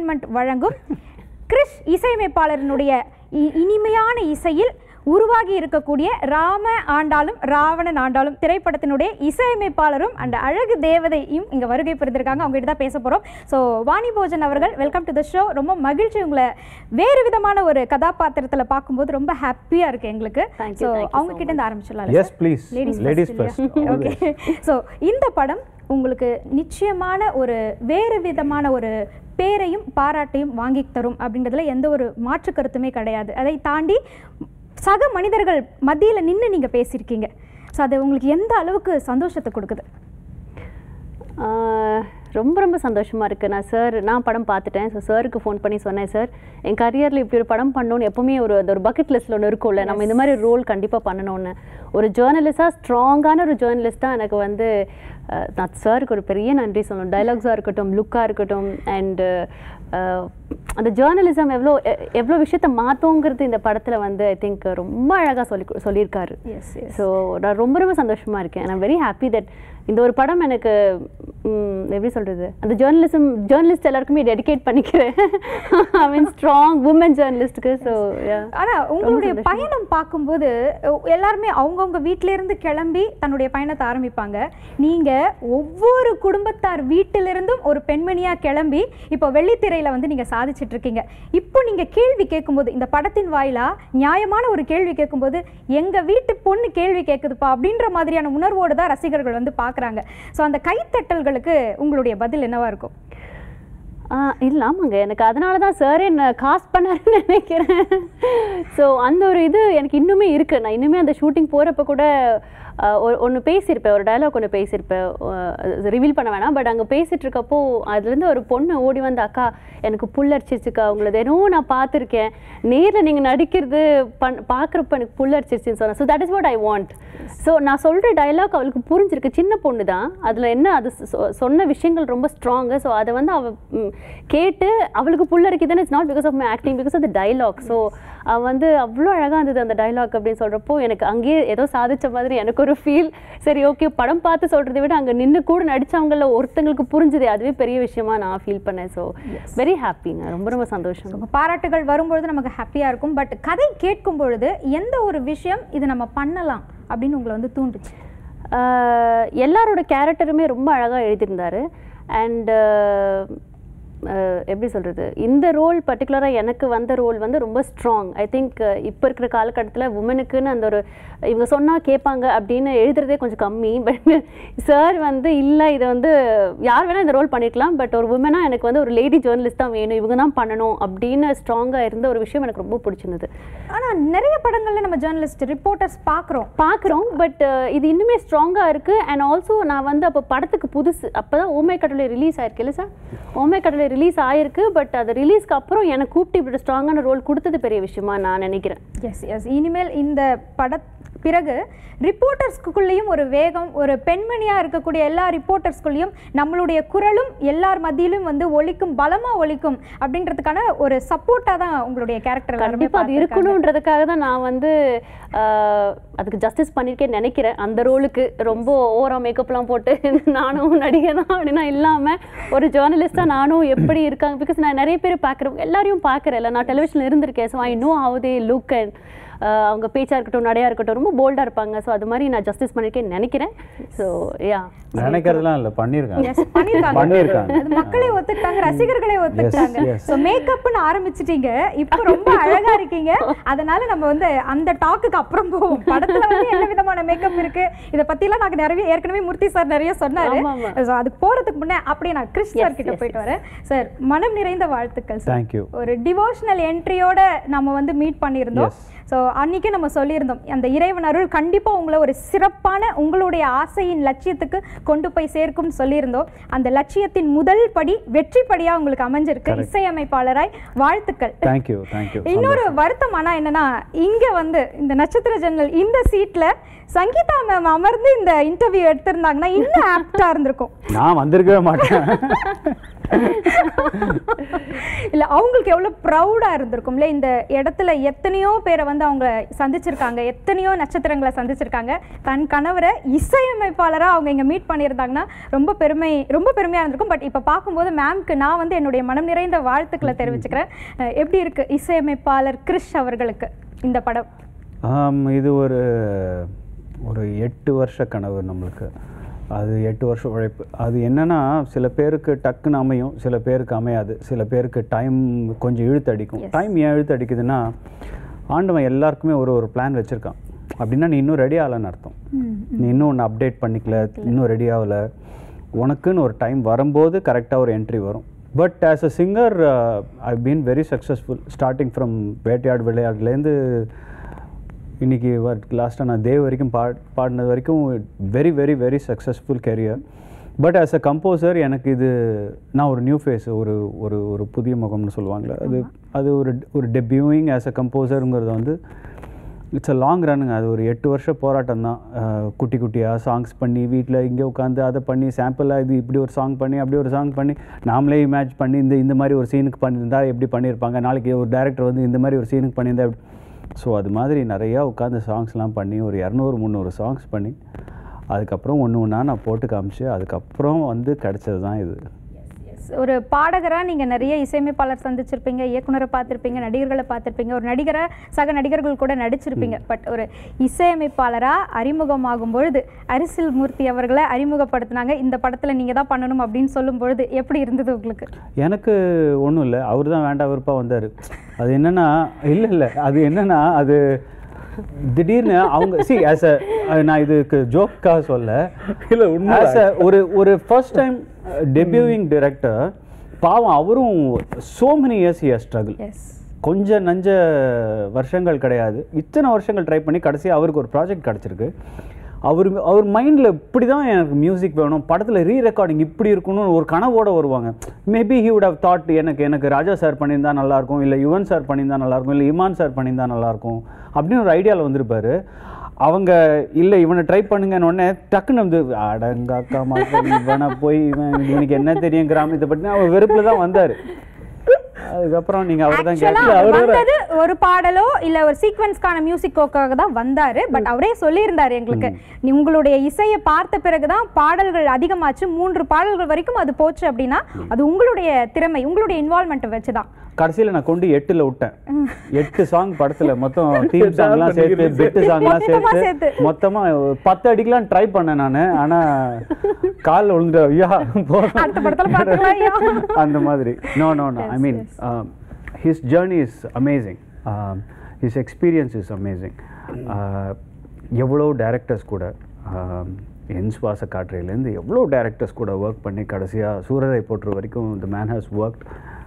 Entertainment வழங்கும் Chris இசையமைப்பாளரினுடைய இ- இனிமையான இசையில் உருவாகி இருக்கக்கூடிய ராம ஆண்டாலும் ராவணன் ஆண்டாலும் திரைப்படத்தினுடைய இசையமைப்பாளரும் அந்த அழகு தேவதையும் இங்க வருகை புரிந்திருக்காங்க அவங்க கிட்ட தான் பேச போறோம் ஸோ வாணி போஜன் அவர்கள் வெல்கம் டு த ஷோ ரொம்ப மகிழ்ச்சி உங்களை வேறு விதமான ஒரு கதாபாத்திரத்துல பார்க்கும்போது ரொம்ப ஹாப்பியா இருக்கு எங்களுக்கு Thank you, so thank you அவங்க so கிட்ட இருந்து ஆரம்பிச்சிடலாம் yes please ladies ladies first first okay so இந்த படம் உங்களுக்கு நிச்சயமான ஒரு வேறு விதமான ஒரு பேரையும் பாராட்டையும் வாங்கி தரும் அப்படின்றதுல எந்த ஒரு மாற்று கருத்துமே கிடையாது அதை தாண்டி சக மனிதர்கள் மத்தியில நின்று நீங்க பேசியிருக்கீங்க ஸோ அது உங்களுக்கு எந்த அளவுக்கு சந்தோஷத்தை கொடுக்குது ஆஹ் ரொம்ப ரொம்ப சந்தோஷமா இருக்கு நான் சார் நான் படம் பார்த்துட்டேன் ஸோ சாருக்கு ஃபோன் பண்ணி சொன்னேன் சார் என் கரியரில் இப்படி ஒரு படம் பண்ணணும்னு எப்பவுமே ஒரு அது ஒரு பக்கெட் லிஸ்ட்டில் ஒன்று இருக்கும்ல நம்ம இந்த மாதிரி ரோல் கண்டிப்பாக பண்ணணும்னு ஒரு ஜேர்னலிஸ்டாக ஸ்ட்ராங்கான ஒரு ஜேர்னலிஸ்ட்டாக எனக்கு வந்து ஆஹ் நான் சாருக்கு ஒரு பெரிய நன்றி சொல்லணும் டைலாக்ஸாக இருக்கட்டும் லுக்காக இருக்கட்டும் அண்டு அந்த ஜேர்னலிசம் எவ்வளோ எ- எவ்வளோ விஷயத்த மாற்றோங்கிறது இந்த படத்தில் வந்து ஐ திங்க் ரொம்ப அழகாக சொல்லி சொல்லியிருக்காரு எஸ் ஸோ நான் ரொம்ப ரொம்ப சந்தோஷமா இருக்கேன் ஐம் வெரி ஹாப்பி தட் இந்த ஒரு படம் எனக்கு ம், எப்படி சொல்றது அந்த ஜேர்னலிசம் ஜேர்னலிஸ்ட் எல்லாருக்குமே டெடிகேட் பண்ணிக்கிறேன் ஐ மீன் ஸ்ட்ராங் உமன் ஜேர்னலிஸ்ட்டுக்கு ஸோ ஆனா உங்களுடைய பயணம் பார்க்கும்போது அஹ், எல்லாருமே அவங்கவுங்க வீட்ல இருந்து கிளம்பி தன்னுடைய பயணத்தை ஆரம்பிப்பாங்க நீங்க ஒவ்வொரு குடும்பத்தார் வீட்டிலிருந்தும் ஒரு பெண்மணியா கிளம்பி இப்போ வெள்ளித்திரையில வந்து நீங்க சாதிச்சிட்டு இருக்கீங்க இப்போ நீங்க கேள்வி கேட்கும்போது இந்த படத்தின் வாயிலா நியாயமான ஒரு கேள்வி கேட்கும்போது எங்க வீட்டு பொண்ணு கேள்வி கேட்குதுப்பா அப்படின்ற மாதிரியான உணர்வோடு தான் ரசிகர்கள் வந்து பார்க்கறாங்க ஸோ அந்த கைத்தட்டல்களுக்கு உங்களுடைய பதில் என்னவா இருக்கும் இல்லை ஆமாங்க எனக்கு அதனால தான் சார் என்ன காஸ்ட் பண்ணாருன்னு நினைக்கிறேன் ஸோ அந்த ஒரு இது எனக்கு இன்னுமே இருக்குது நான் இன்னுமே அந்த ஷூட்டிங் போகிறப்ப கூட ஒன்று பேசியிருப்பேன் ஒரு டயலாக் ஒன்று பேசியிருப்பேன் ரிவீல் பண்ண வேணாம் பட் அங்கே பேசிட்டு இருக்கப்போ அதுலேருந்து ஒரு பொண்ணு ஓடி வந்து அக்கா எனக்கு புல்லரிச்சிருச்சுக்கா உங்களது என்னவோ நான் பார்த்துருக்கேன் நேரில் நீங்கள் நடிக்கிறது பண் பார்க்குறப்ப எனக்கு புல்லரிச்சிருச்சுன்னு சொன்னேன் so that is what I want so நான் சொல்கிற டயலாக் அவளுக்கு புரிஞ்சிருக்கு சின்ன பொண்ணு தான் அதில் என்ன அது சொ- சொன்ன விஷயங்கள் ரொம்ப ஸ்ட்ராங்கு ஸோ அதை வந்து அவள் கேட்டு அவளுக்கு புல்லரிக்குதுன்னு it's not because of my acting because of the dialogue so அவள் வந்து அவ்வளோ அழகாக இருந்தது அந்த டைலாக் அப்படின்னு சொல்கிறப்போ எனக்கு அங்கேயே ஏதோ சாதிச்ச மாதிரி எனக்கு ஒரு ஃபீல் சரி ஓகே படம் பார்த்து சொல்கிறத விட அங்கே நின்று கூட நடிச்சவங்கள ஒருத்தங்களுக்கு புரிஞ்சுது அதுவே பெரிய விஷயமா நான் ஃபீல் பண்ணேன் ஸோ வெரி ஹாப்பிங்க ரொம்ப ரொம்ப சந்தோஷம் உங்க பாராட்டுகள் வரும்பொழுது நமக்கு ஹாப்பியா இருக்கும் பட் கதை கேட்கும் பொழுது எந்த ஒரு விஷயம் இது நம்ம பண்ணலாம் அப்படின்னு உங்களை வந்து தூண்டுச்சு ஆஹ் எல்லாரோட கேரக்டருமே ரொம்ப அழகாக எழுதியிருந்தாரு அண்ட் எப்படி சொல்கிறது இந்த ரோல் பர்டிகுலராக எனக்கு வந்த ரோல் வந்து ரொம்ப ஸ்ட்ராங் ஐ திங்க் இப்போ இருக்கிற காலகட்டத்தில் உமனுக்குன்னு அந்த ஒரு இவங்க சொன்னால் கேட்பாங்க அப்படின்னு எழுதுறதே கொஞ்சம் கம்மி பட் சார் வந்து இல்லை இதை வந்து யார் வேணால் இந்த ரோல் பண்ணிக்கலாம் பட் ஒரு உமனாக எனக்கு வந்து ஒரு லேடி ஜேர்னலிஸ்ட் தான் வேணும் இவங்க தான் பண்ணணும் அப்படின்னு ஸ்ட்ராங்காக இருந்த ஒரு விஷயம் எனக்கு ரொம்ப பிடிச்சிருந்தது ஆனா நிறைய படங்கள்ல நம்ம ஜேர்னலிஸ்ட் ரிப்போர்ட்டர்ஸ் பார்க்குறோம் பார்க்குறோம் பட் இது இன்னுமே ஸ்ட்ராங்காக இருக்குது அண்ட் ஆல்சோ நான் வந்து அப்போ படத்துக்கு புதுசு அப்போ தான் ஓமை கடலை ரிலீஸ் ஆயிருக்குல்ல சார் ஓமை கடலை ரிலீஸ் ஆயிருக்கு பட் அது ரிலீஸ்க்கு அப்புறம் எனக்கு கூப்பிட்டு இப்படி ஸ்ட்ராங்கான ரோல் கொடுத்தது பெரிய விஷயமா நான் நினைக்கிறேன் எஸ் எஸ் இனிமேல் இந்த பட பிறகு ரிப்போர்ட்டர்ஸ்க்குள்ளேயும் ஒரு வேகம் ஒரு பெண்மணியா இருக்கக்கூடிய எல்லா ரிப்போர்ட்டர்ஸ்குள்ளேயும் நம்மளுடைய குரலும் எல்லார் மத்தியிலும் வந்து ஒலிக்கும் பலமா ஒலிக்கும் அப்படின்றதுக்கான ஒரு சப்போர்ட்டா தான் உங்களுடைய கேரக்டர் கண்டிப்பாக அது இருக்கணுன்றதுக்காக தான் நான் வந்து ஆஹ், அதுக்கு ஜஸ்டிஸ் பண்ணியிருக்கேன்னு நினைக்கிறேன் அந்த ரோலுக்கு ரொம்ப ஓவரா மேக்கப்லாம் போட்டு நானும் நடிகை தான் அப்படின்னா இல்லாமல் ஒரு ஜேர்னலிஸ்ட்டாக நானும் எப்படி இருக்காங்க பிகாஸ் நான் நிறைய பேர் பார்க்குறேன் எல்லாரையும் பார்க்குறேன் நான் டெலிவிஷனில் இருந்திருக்கேன் so I know how they look and அவங்க பேச்சா இருக்கட்டும் நடையா இருக்கட்டும் ரொம்ப போல்டாக இருப்பாங்க ஸோ அது மாதிரி நான் ஜஸ்டிஸ் பண்ணியிருக்கேன்னு நினைக்கிறேன் ஸோ யா நினைக்கிறதுலாம் இல்ல பண்ணியிருக்காங்க எஸ் பண்ணிருக்காங்க பண்ணியிருக்காங்க அது மக்களே ஒத்துக்கிட்டாங்க ரசிகர்களே ஒத்துக்கிட்டாங்க yes. ஸோ மேக்கப்னு ஆரம்பிச்சிட்டீங்க இப்போ ரொம்ப அழகா இருக்கீங்க அதனால நம்ம வந்து அந்த டாக்குக்கு அப்புறம் போவோம் படத்துல வந்து என்ன விதமான மேக்கப் இருக்கு இத பத்திலாம் நாங்க நிறைய ஏற்கனவே மூர்த்தி சார் நிறைய சொன்னாரு ஆமா, ஆமா. ஸோ அதுக்கு போறதுக்கு முன்னே அப்படியே நான் கிறிஸ் சார் கிட்ட போயிட்டு வரேன் சார் மனம் நிறைந்த வாழ்த்துக்கள் சார் தேங்க்யூ ஒரு டிவோஷனல் என்ட்ரியோட நம்ம வந்து மீட் பண்ணியிருந்தோம் ஸோ அன்னைக்கு நம்ம சொல்லியிருந்தோம் அந்த இறைவன் அருள் கண்டிப்பா உங்களை ஒரு சிறப்பான உங்களுடைய ஆசையின் லட்சியத்துக்கு கொண்டு போய் சேர்க்கும்னு சொல்லியிருந்தோம் அந்த லட்சியத்தின் முதல் படி வெற்றி படியா உங்களுக்கு அமைஞ்சிருக்கு இசையமைப்பாளராய் வாழ்த்துக்கள் தேங்க்யூ தேங்க்யூ இன்னொரு வருத்தம் ஆனா என்னன்னா இங்க வந்து இந்த நட்சத்திர ஜன்னல் இந்த சீட்ல சங்கீதா மேம் அமர்ந்து இந்த இன்டர்வியூ எடுத்திருந்தாங்கன்னா இன்னும் ஆப்டா இருந்திருக்கும் நான் வந்திருக்கவே மாட்டேன் இல்ல அவங்களுக்கு எவ்வளவு ப்ரௌடா இருந்திருக்கும்ல இந்த இடத்துல எத்தனையோ பேரை வந்து அவங்க சந்திச்சிருக்காங்க எத்தனையோ நட்சத்திரங்களை சந்திச்சிருக்காங்க தன் கணவரை இசையமைப்பாளரா அவங்க இங்க மீட் பண்ணியிருந்தாங்கன்னா ரொம்ப பெருமை ரொம்ப பெருமையா இருந்திருக்கும் பட் இப்ப பார்க்கும்போது மேம்க்கு நான் வந்து என்னுடைய மனம் நிறைந்த வாழ்த்துக்களை தெரிவிச்சுக்கிறேன் அஹ் எப்படி இருக்கு இசையமைப்பாளர் கிறிஷ் அவர்களுக்கு இந்த படம் ஆம், இது ஒரு ஒரு எட்டு வருஷ கனவு நம்மளுக்கு அது எட்டு வருஷம் உழைப்பு அது என்னன்னா சில பேருக்கு டக்குன்னு அமையும் சில பேருக்கு அமையாது சில பேருக்கு டைம் கொஞ்சம் இழுத்து அடிக்கும் டைம் ஏன் இழுத்து அடிக்குதுன்னா ஆண்டவன் எல்லாருக்குமே ஒரு ஒரு பிளான் வச்சுருக்கான் அப்படின்னா நீ இன்னும் ரெடி ஆகலைன்னு அர்த்தம் நீ இன்னும் ஒன்று அப்டேட் பண்ணிக்கல இன்னும் ரெடி ஆகலை உனக்குன்னு ஒரு டைம் வரும்போது கரெக்டாக ஒரு என்ட்ரி வரும் but as a singer I been very successful starting from Vettaiyaadu விளையாடுலேருந்து இன்னைக்கு லாஸ்ட்டாக நான் தேவ் வரைக்கும் பா பாடினது வரைக்கும் very very very successful career but as a composer எனக்கு இது நான் ஒரு நியூ ஃபேஸ் ஒரு ஒரு ஒரு புதிய முகம்னு சொல்லுவாங்கள்ல அது அது ஒரு ஒரு டெபியூயிங் ஆஸ் அ கம்போசருங்கிறது வந்து இட்ஸ் அ லாங் ரன்னுங்க அது ஒரு எட்டு வருஷ போராட்டம் தான் அஹ், குட்டி குட்டியாக சாங்ஸ் பண்ணி வீட்டில் இங்கே உட்காந்து அதை பண்ணி சாம்பிளாக இது இப்படி ஒரு சாங் பண்ணி அப்படி ஒரு சாங் பண்ணி நாமளே இமேஜ் பண்ணி இந்த இந்த மாதிரி ஒரு சீனுக்கு பண்ணியிருந்தா எப்படி பண்ணியிருப்பாங்க நாளைக்கு ஒரு டேரக்டர் வந்து இந்த மாதிரி ஒரு சீனுக்கு பண்ணியிருந்தா ஸோ அது மாதிரி நிறையா உட்காந்து சாங்ஸ்லாம் பண்ணி ஒரு இரநூறு முந்நூறு சாங்ஸ் பண்ணி அதுக்கப்புறம் ஒன்று ஒன்றா நான் போட்டு காமிச்சு அதுக்கப்புறம் வந்து கிடச்சது தான் இது ஒரு பாடகரா நீங்க நிறைய இசையமைப்பாளர் சந்திச்சிருப்பீங்க இயக்குனரை பார்த்திருப்பீங்க நடிகர்களை பார்த்திருப்பீங்க ஒரு நடிகரை சக நடிகர்கள் கூட நடிச்சிருப்பீங்க பட் ஒரு இசையமைப்பாளரா அறிமுகமாகும் பொழுது அரிசில் மூர்த்தி அவர்களை அறிமுகப்படுத்தினாங்க இந்த படத்துல நீங்க தான் பண்ணணும் அப்படின்னு சொல்லும் பொழுது எப்படி இருந்தது உங்களுக்கு எனக்கு ஒன்றும் இல்லை அவர் தான் வேண்டாம் விருப்பம் வந்தார் அது என்னன்னா இல்லை இல்லை அது என்னன்னா அது திடீர்னு அவங்க சி ஆஸ் அ நான் இதுக்கு ஜோக்காக சொல்ல இல்லை உண்மை ஆஸ் அ ஒரு ஒரு ஃபர்ஸ்ட் டைம் டெபியூவிங் டிரெக்டர் பாவம் அவரும் so many years here struggle எஸ் கொஞ்ச நஞ்ச வருஷங்கள் கிடையாது இத்தனை வருஷங்கள் ட்ரை பண்ணி கடைசி அவருக்கு ஒரு ப்ராஜெக்ட் கிடச்சிருக்கு அவர் அவர் மைண்டில் இப்படி தான் எனக்கு மியூசிக் வேணும் படத்தில் ரீ ரெக்கார்டிங் இப்படி இருக்கணும்னு ஒரு கனவோட வருவாங்க maybe he would have thought எனக்கு எனக்கு ராஜா சார் பண்ணியிருந்தா நல்லாயிருக்கும் இல்லை யுவன் சார் பண்ணியிருந்தா நல்லாயிருக்கும் இல்லை இமான் சார் பண்ணியிருந்தா நல்லாயிருக்கும் அப்படின்னு ஒரு ஐடியாவில் வந்திருப்பாரு அவங்க இல்லை இவனை ட்ரை பண்ணுங்கன்னு உடனே டக்குன்னு வந்து அடங்காக்கா மாத்த இவனை போய் இவன் இவனுக்கு என்ன தெரியும் கிராமத்தை பற்றி அவர் வெறுப்பில் தான் வந்தார் அதுக்கப்புறம் நீங்கள் அவர் தான் ஆக்சுவலா கேட்கல அவர் வந்தது ஒரு பாடலோ இல்ல ஒரு சீக்வன்ஸ்க்கான மியூசிக்கோக்காக தான் வந்தாரு பட் அவரே சொல்லியிருந்தாரு எங்களுக்கு நீ உங்களுடைய இசையை பார்த்த பிறகுதான் பாடல்கள் அதிகமாச்சு மூன்று பாடல்கள் வரைக்கும் அது போச்சு அப்படின்னா அது உங்களுடைய திறமை உங்களுடைய இன்வால்மெண்ட் வச்சுதான் கடைசியில் நான் கொண்டு எட்டுல விட்டேன் எட்டு சாங் படத்துல மொத்தம் டீம் சாங்லாம் சேர்த்து பெட்டு சாங்லாம் மொத்தமா சேர்த்து சேர்த்து. மொத்தமா ஒரு பத்து அடிக்கலாம் ட்ரை பண்ணேன் நான் ஆனா காலில் விழுந்துட்டு ஐயா போதும். அடுத்த படத்துல பார்த்துக்கலாம் ஐயா. அந்த மாதிரி no no no I mean his journey is amazing his experience is amazing எவ்வளோ டேரக்டர்ஸ் கூட um, என் சுவாச காற்றையிலேருந்து எவ்வளோ டேரக்டர்ஸ் கூட ஒர்க் பண்ணி கடைசியாக சூரரை போட்டுற வரைக்கும் the மேன் ஹாஸ் ஒர்க்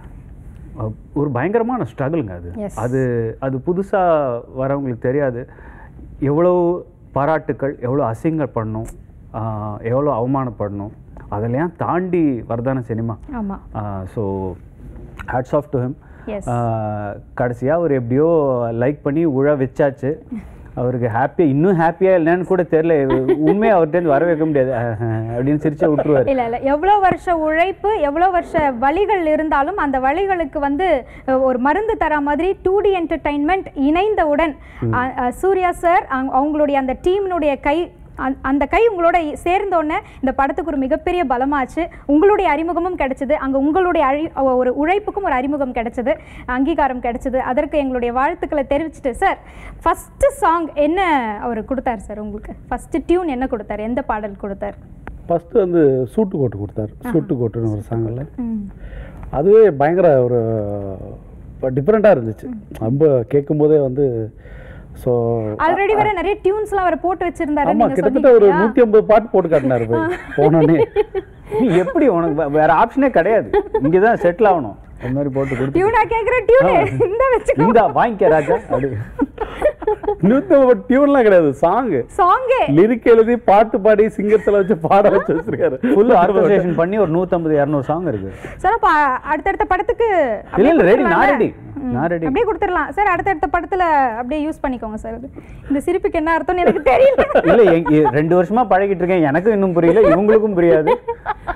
ஒரு பயங்கரமான ஸ்ட்ரகிளுங்க அது Yes. அது அது புதுசாக வரவங்களுக்கு தெரியாது எவ்வளோ பாராட்டுக்கள் எவ்வளோ அசிங்கப்படணும் ஆஹ், எவ்வளோ அவமானப்படணும் அதெல்லாம் தாண்டி வரதான சினிமா ஆமா so hats off to him Yes. கடைசியாக அவர் எப்படியோ லைக் பண்ணி உழ வச்சாச்சு அவருக்கு ஹாப்பியாக இன்னும் ஹாப்பியாக இல்லைன்னு கூட தெரியல உண்மையாக அவர்கிட்ட வர வைக்க முடியாது அப்படின்னு சிரிச்சா விட்டுருவாரு இல்ல இல்ல எவ்வளவு வருஷ உழைப்பு எவ்வளவு வருஷ வழிகள் இருந்தாலும் அந்த வழிகளுக்கு வந்து அஹ், ஒரு மருந்து தர மாதிரி டூ டி என்டர்டைன்மெண்ட் இணைந்தவுடன் அ- அ, சூர்யா சார் அவங்களுடைய அந்த டீமினுடைய கை அந்த- அந்த கை உங்களோட சேர்ந்த உடனே இந்த படத்துக்கு ஒரு மிகப்பெரிய பலமாச்சு உங்களுடைய அறிமுகமும் கிடைச்சது அங்க உங்களுடைய அழி ஒரு உழைப்புக்கும் ஒரு அறிமுகம் கிடைச்சது அங்கீகாரம் கிடைச்சது அதற்கு எங்களுடைய வாழ்த்துக்களை தெரிவிச்சுட்டு சார் ஃபர்ஸ்ட் சாங் என்ன அவர் கொடுத்தாரு சார் உங்களுக்கு ஃபர்ஸ்ட் டியூன் என்ன கொடுத்தாரு எந்த பாடல் கொடுத்தாரு ஃபஸ்ட்டு வந்து சூட்டு கோட்டு கொடுத்தாரு சூட்டு கோட்டுன்னு ஒரு சாங்கில் ம் அதுவே பயங்கர ஒரு டிஃப்ரெண்ட்டாக இருந்துச்சு ரொம்ப கேட்கும்போதே வந்து ஸோ ஆல்ரெடி வேற நிறைய டியூன்ஸ்லாம் அவர் போட்டு வச்சிருந்தாரு ஆமாம் நீங்க கிட்டத்தட்ட ஒரு சொன்னீங்க நூற்றி ஐம்பது பாட்டு போட்டு காட்டினாரு போய் போனோடனே நீ எப்படி உனக்கு வே- வேற ஆப்ஷனே கிடையாது இங்கே தான் செட்டில் ஆகணும் அந்த மாதிரி போட்டு கொடுத்து டியூனா கேக்குற டியூனு இந்த வச்சுக்கோ இந்தா வாங்கிக்க ராஜா அப்படி நூற்றி ஐம்பது டியூன்லாம் கிடையாது சாங்கு சாங்கே லிரிக் எழுதி பாட்டு பாடி சிங்கத்தில் வச்சு பாட வச்சு வச்சிருக்காரு ஃபுல் ஆர்கனைசேஷன் பண்ணி ஒரு நூற்றம்பது இரநூறு சாங் இருக்கு சார் அப்ப அடுத்தடுத்த படத்துக்கு இல்லை அப்படியே இல்லை ரெடி நான் கொடுத்துடலாம்ல? ரெடி ம். நான் ரெடி அப்படியே கொடுத்துடலாம் சார் அடுத்தடுத்த படத்துல அப்படியே யூஸ் பண்ணிக்கோங்க சார் அது. இந்த சிரிப்புக்கு என்ன அர்த்தம்னு எனக்கு தெரியல இல்லை எங்க- எ- ரெண்டு வருஷமா பழகிட்டு இருக்கேன் எனக்கும் இன்னும் புரியல இவங்களுக்கும் புரியாது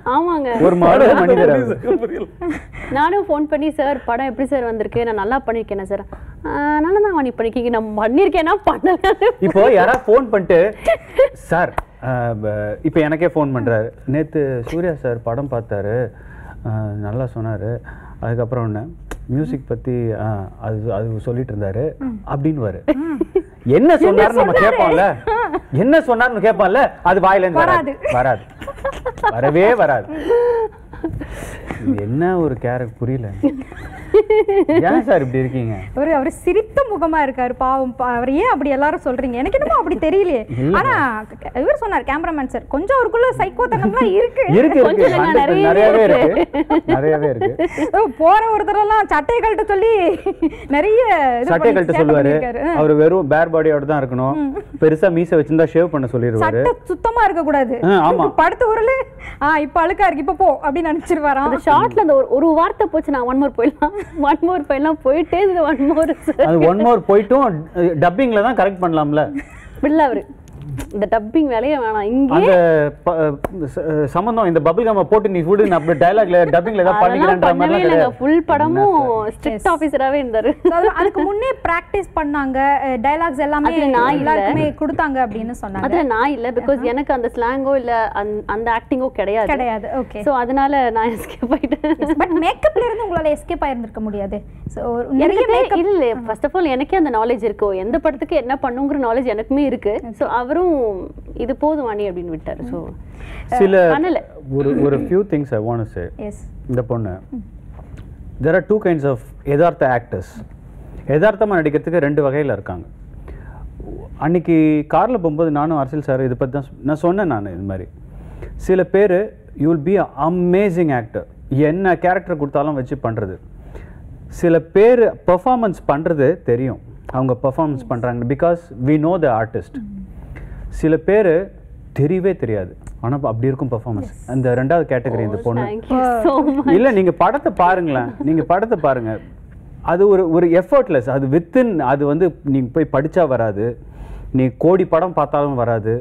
ஆமாங்க ஒரு மாடு மனிதர் அவர். புரியல நானும் ஃபோன் பண்ணி சார் படம் எப்படி சார் வந்திருக்கு நான் நல்லா பண்ணியிருக்கேனா சார் நல்லா தான் பண்ணி பண்ணிருக்கீங்க நான் பண்ணியிருக்கேனா பண்ணல இப்போ யாராவது ஃபோன் பண்ணிட்டு சார் இப்போ எனக்கே ஃபோன் பண்றாரு நேத்து சூர்யா சார் படம் பார்த்தாரு அஹ், நல்லா சொன்னாரு அதுக்கப்புறம் என்ன மியூசிக் பத்தி அஹ், அது அது சொல்லிட்டு இருந்தாரு அப்படின்னு என்ன சொன்னாரு நம்ம கேட்போம்ல என்ன சொன்னாருன்னு கேட்போம்ல அது வாயில இருந்து வராது வராது வரவே வராது இது என்ன ஒரு கேரக்டர் புரியல ஏன் சார் இப்படி இருக்கீங்க ஒரு அவர் சிரித்த முகமா இருக்காரு பாவம் பா- அவர் ஏன் அப்படி எல்லாரும் சொல்றீங்க எனக்கு என்னமோ அப்படி தெரியலையே ஆனா க- இவர் சொன்னார் கேமராமேன் சார் கொஞ்சம் அவருக்குள்ள சைக்கோ தனம்லாம் இருக்கு இருக்கு இருக்கு கொஞ்சம் இல்லைங்க, 100% நிறையவே இருக்கு நிறையவே இருக்கு ஓ, போற ஒருத்தரெல்லாம் சட்டையை கழட்ட சொல்லி நிறைய இது சட்டை பண்ணி கழட்ட சேட்டை சொல்லுவாரு பண்ணியிருக்காரு. அவர் வெறும் பேர் பாடியோட தான் இருக்கணும் பெருசா மீசை வச்சிருந்தா ஷேவ் பண்ண சொல்லிடுவாரு சட்டை சுத்தமா இருக்க கூடாது ஆ, ஆமா. படுத்து உருளு ஆ இப்ப அழுக்கா இருக்கு இப்ப போ அப்படின்னு நினைச்சிருவாராம் அந்த ஷார்ட்ல அந்த ஒரு ஒரு வார்த்தை போச்சு நான் ஒன் மோர் போயிடலாம் ஒன் மோர் போயிடலாம் போயிட்டே இருந்தது ஒன் மோர் சார் அது ஒன் மோர் போயிட்டும் டப்பிங்ல தான் கரெக்ட் பண்ணலாம்ல பிள்ள அவரு இந்த டப்பிங் வேலையே வேணாம் இங்கே அந்த ப- ச- சம்பந்தம் இந்த பபிள் கம்ம போட்டு நீ ஃபுட் நான் அப்படி டயலாக்ல டப்பிங்ல ஏதாவது அதெல்லாம் பண்ணிக்கிறேன்ற பண்ணவே மாதிரிலாம் இல்லைங்க கிடையாது ஃபுல் படமும் ஸ்ட்ரிக்ட் ஆஃபீஸராகவே இருந்தாரு So, அது- அதுக்கு முன்னே பிராக்டிஸ் பண்ணாங்க டைலாக்ஸ் எல்லாமே அதுல நான் இல்ல. எல்லாருக்குமே கொடுத்தாங்க அப்படின்னு சொன்னாங்க அதுல நான் இல்ல பிகாஸ் எனக்கு அந்த ஸ்லாங்கோ இல்ல அந்த- அந்த ஆக்டிங்கோ கிடையாது கிடையாது ஓகே சோ அதனால நான் எஸ்கேப் ஆயிட்டேன் பட் மேக்கப்ல இருந்து உங்களால எஸ்கேப் ஆயிருந்திருக்க முடியாது ஸோ நிறைய எனக்கு மேக்கப் தெரி- இல்ல ஃபர்ஸ்ட் ஆஃப் ஆல் எனக்கே அந்த நாலேஜ் இருக்கு எந்த படத்துக்கு என்ன பண்ணுங்கிற நாலேஜ் எனக்குமே இருக்கு சோ அவரும் இது போதும் வாணி அப்படின்னு விட்டாரு சோ சில பண்ணல ஒரு ஒரு few things I want say yes இந்த பொண்ணு there are two kinds of யதார்த்த ஆக்டர்ஸ் யதார்த்தமாக நடிக்கிறதுக்கு ரெண்டு வகையில் இருக்காங்க அன்னைக்கு காரில் போகும்போது நானும் அரசியல் சார் இதை பற்றி தான் சொ- நான் சொன்னேன் நான் இது மாதிரி சில பேர் you will be amazing actor என்ன கேரக்டர் கொடுத்தாலும் வச்சு பண்ணுறது சில பேர் பெர்ஃபார்மன்ஸ் பண்ணுறது தெரியும் அவங்க பெர்ஃபார்மன்ஸ் பண்ணுறாங்க because we know the artist சில பேர் தெரியவே தெரியாது ஆனால் அப்படி இருக்கும் பெர்ஃபார்மன்ஸ் அந்த ரெண்டாவது கேட்டகரி இந்த பொண்ணு தேங்க்யூ சோ மச் இல்ல நீங்க படத்தை பாருங்களேன் நீங்க படத்தை பாருங்க அது ஒரு ஒரு எஃபர்ட்லெஸ் அது வித்தின் அது வந்து நீங்க போய் படிச்சா வராது நீ கோடி படம் பார்த்தாலும் வராது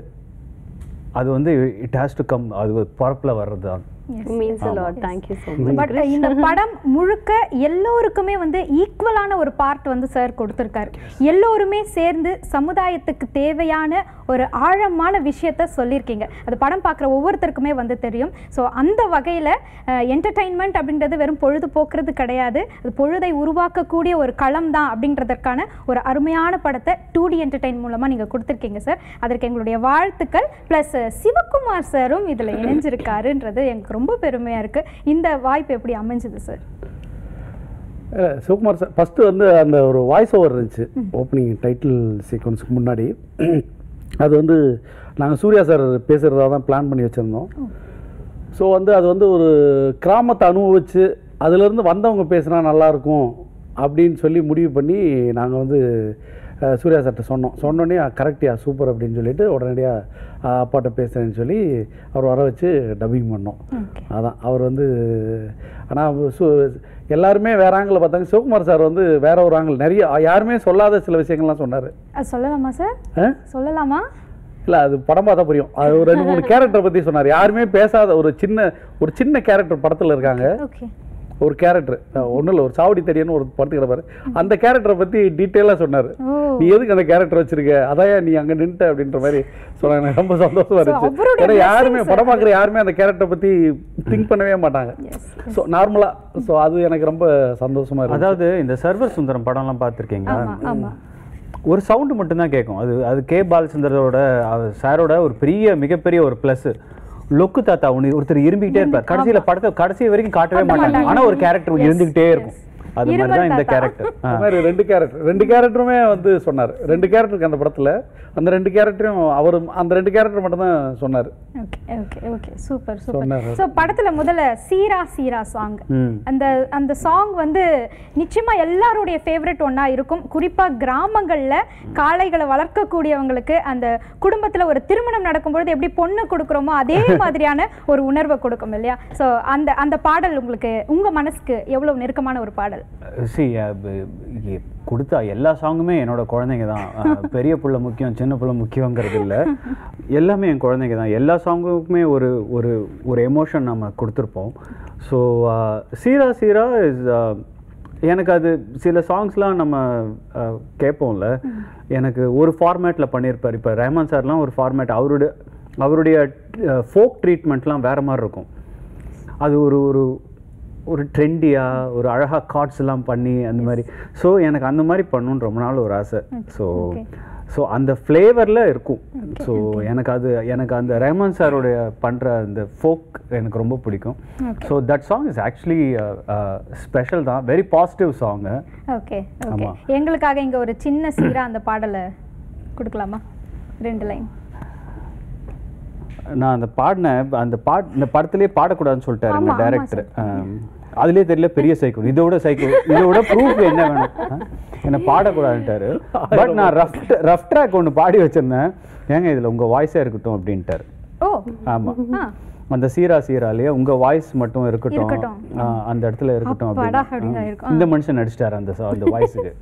அது வந்து இட் ஹேஸ் டு கம் அது ஒரு பொறப்பில் வர்றது தான் means a lot thank you so much but இந்த படம் முழுக்க எல்லோருக்குமே வந்து ஈக்குவலான ஒரு பார்ட் வந்து சார் கொடுத்துருக்காரு எல்லோருமே சேர்ந்து சமுதாயத்துக்கு தேவையான ஒரு ஆழமான விஷயத்த சொல்லியிருக்கீங்க அது படம் பார்க்குற ஒவ்வொருத்தருக்குமே வந்து தெரியும் ஸோ அந்த வகையில் என்டர்டைன்மெண்ட் அப்படின்றது வெறும் பொழுது போக்குறது கிடையாது அது பொழுதை உருவாக்கக்கூடிய ஒரு களம் தான் அப்படின்றதற்கான ஒரு அருமையான படத்தை டூ டி என்டர்டைன் மூலமாக நீங்கள் கொடுத்துருக்கீங்க சார் அதற்கு எங்களுடைய வாழ்த்துக்கள் ப்ளஸ் சிவகுமார் சாரும் இதில் இணைஞ்சிருக்காருன்றது எனக்கு ரொம்ப பெருமையாக இருக்குது இந்த வாய்ப்பு எப்படி அமைஞ்சது சார் இல்ல, சிவகுமார் சார் ஃபஸ்ட்டு வந்து அந்த ஒரு வாய்ஸ் ஓவர் இருந்துச்சு ஓப்பனிங் டைட்டில் சீக்வன்ஸுக்கு முன்னாடி அது வந்து நாங்கள் சூர்யா சார் பேசுகிறதா தான் பிளான் பண்ணி வச்சுருந்தோம் ஸோ வந்து அது வந்து ஒரு கிராமத்தை அனுபவிச்சு அதுலேருந்து வந்தவங்க பேசுனா நல்லாயிருக்கும் அப்படின்னு சொல்லி முடிவு பண்ணி நாங்கள் வந்து அஹ், சூர்யா சார்கிட்ட சொன்னோம் சொன்னோடனே கரெக்டியா சூப்பர் அப்படின்னு சொல்லிட்டு உடனடியாக அப்பாட்ட பேசுகிறேன்னு சொல்லி அவர் வர வச்சு டப்பிங் பண்ணோம் அதான் அவர் வந்து ஆனால் சு எல்லாருமே வேற ஆங்கிள் பார்த்தாங்க சிவகுமார் சார் வந்து வேற ஒரு ஆங்கிள் நிறைய யாருமே சொல்லாத சில விஷயங்கள்லாம் சொன்னார் அது சொல்லலாமா சார் ஆ சொல்லலாமா இல்லை அது படம் பார்த்தா புரியும் அது ஒரு ரெண்டு மூணு கேரக்டர் பற்றி சொன்னார் யாருமே பேசாத ஒரு சின்ன ஒரு சின்ன கேரக்டர் படத்தில் இருக்காங்க ஓகே ஒரு கேரக்டர் ஒன்றும் இல்லை ஒரு சாவடி தெரியன்னு ஒரு படத்துக்கு கிடப்பாரு அந்த கேரக்டரை பற்றி டீட்டெயிலாக சொன்னார் ஓ நீ எதுக்கு அந்த கேரக்டர் வச்சிருக்க அதாயா நீ அங்கே நின்ட்ட அப்படின்ற மாதிரி சொன்னாங்க எனக்கு ரொம்ப சந்தோஷமா இருந்துச்சு அவருடைய ஏன்னா யாருமே blessings படம் பார்க்குற யாருமே அந்த கேரக்டரை பற்றி திங்க் பண்ணவே மாட்டாங்க ஸோ நார்மலாக ஸோ அது எனக்கு ரொம்ப சந்தோஷமா இருந்துச்சு அதாவது இந்த சர்வர் சுந்தரம் படம்லாம் பார்த்துருக்கீங்களா ஆமா ஆமா ஒரு சவுண்டு மட்டும்தான் கேட்கும் அது அது கே பாலச்சந்தரோட அவர் சாரோட ஒரு பெரிய மிகப்பெரிய ஒரு ப்ளஸ் லொக்கு தாத்தா ஒன்று ஒருத்தர் இரும்பிக்கிட்டே இருப்பார் கடைசியில படத்தை கடைசி வரைக்கும் காட்டவே மாட்டாங்க ஆனா ஒரு கேரக்டர் இருந்துகிட்டே இருக்கும் அது மாதிரி தான் இந்த கேரக்டர் அந்த மாதிரி ரெண்டு கேரக்டர் ரெண்டு கேரக்டருமே வந்து சொன்னார் ரெண்டு கேரக்டருக்கு அந்த படத்துல அந்த ரெண்டு கேரக்டரையும் அவர் அந்த ரெண்டு கேரக்டர் மட்டும் தான் சொன்னார் okay okay okay super super சொன்னாரு. ஸோ படத்துல முதல்ல சீரா சீரா சாங் ம் அந்த அந்த சாங் வந்து நிச்சயமா எல்லாருடைய ஃபேவரட் ஒண்ணா இருக்கும் குறிப்பா கிராமங்கள்ல காளைகளை வளர்க்கக்கூடியவங்களுக்கு அந்த குடும்பத்துல ஒரு திருமணம் நடக்கும்பொழுது எப்படி பொண்ணு கொடுக்குறோமோ அதே மாதிரியான ஒரு உணர்வை கொடுக்கும் இல்லையா ஸோ அந்த அந்த பாடல் உங்களுக்கு உங்க மனசுக்கு எவ்வளவு நெருக்கமான ஒரு பாடல் சி எனக்கு கொடுத்தா எல்லா சாங்குமே என்னோட குழந்தைங்க தான் அஹ், பெரிய புள்ள முக்கியம் சின்ன புள்ள முக்கியங்கிறது இல்லை எல்லாமே என் குழந்தைங்க தான் எல்லா சாங்குக்குமே ஒரு ஒரு ஒரு எமோஷன் நம்ம கொடுத்துருப்போம் ஸோ சீரா சீரா இஸ் எனக்கு அது சில சாங்ஸ்லாம் நம்ம அஹ், கேட்போம்ல எனக்கு ஒரு ஃபார்மேட்டில் பண்ணியிருப்பார் இப்போ ரஹ்மான் சார்லாம் ஒரு ஃபார்மேட் அவருடைய அவருடைய ஃபோக் ட்ரீட்மெண்ட்லாம் வேறு மாதிரி இருக்கும் அது ஒரு ஒரு ஒரு ட்ரெண்டியாக ஒரு அழகாக கார்ட்ஸ் எல்லாம் பண்ணி அந்த மாதிரி ஸோ எனக்கு அந்த மாதிரி பண்ணணுன்னு ரொம்ப நாள் ஒரு ஆசை ஸோ ஸோ அந்த ஃப்ளேவரில் இருக்கும் ஸோ எனக்கு அது எனக்கு அந்த ரஹ்மான் சாருடைய பண்ணுற அந்த ஃபோக் எனக்கு ரொம்ப பிடிக்கும் so that song is actually special தான் very positive song okay okay ஆமா. எங்களுக்காக இங்க ஒரு சின்ன சீரா அந்த பாடலை கொடுக்கலாமா ரெண்டு லைன் நான் அந்த பாடின அந்த பாட் இந்த படத்துலயே பாடக்கூடாதுன்னு சொல்லிட்டாரு ஆமா, ஆமா டேரக்டர் அதுலயே தெரியல பெரிய சைக்கிள் இதை விட சைக்கிள் இதை விட ப்ரூஃப் என்ன வேணும் ஆ? என்ன பாடக்கூடாதுன்ட்டாரு பட் நான் ரஃப் ரஃப் ட்ராக் ஒன்று பாடி வச்சிருந்தேன் ஏங்க இதுல உங்க வாய்ஸே இருக்கட்டும் அப்படின்ட்டாரு ஓ ஆமா ஆ அந்த சீரா சீராலேயே உங்க வாய்ஸ் மட்டும் இருக்கட்டும் இருக்கட்டும். ஆ, அந்த இடத்துல இருக்கட்டும் அப்பாடா, அப்படின்னு அப்படின்னு ஆ. இருக்கும். இந்த மனுஷன் நடிச்சிட்டாரு அந்த song- அந்த வாய்ஸுக்கு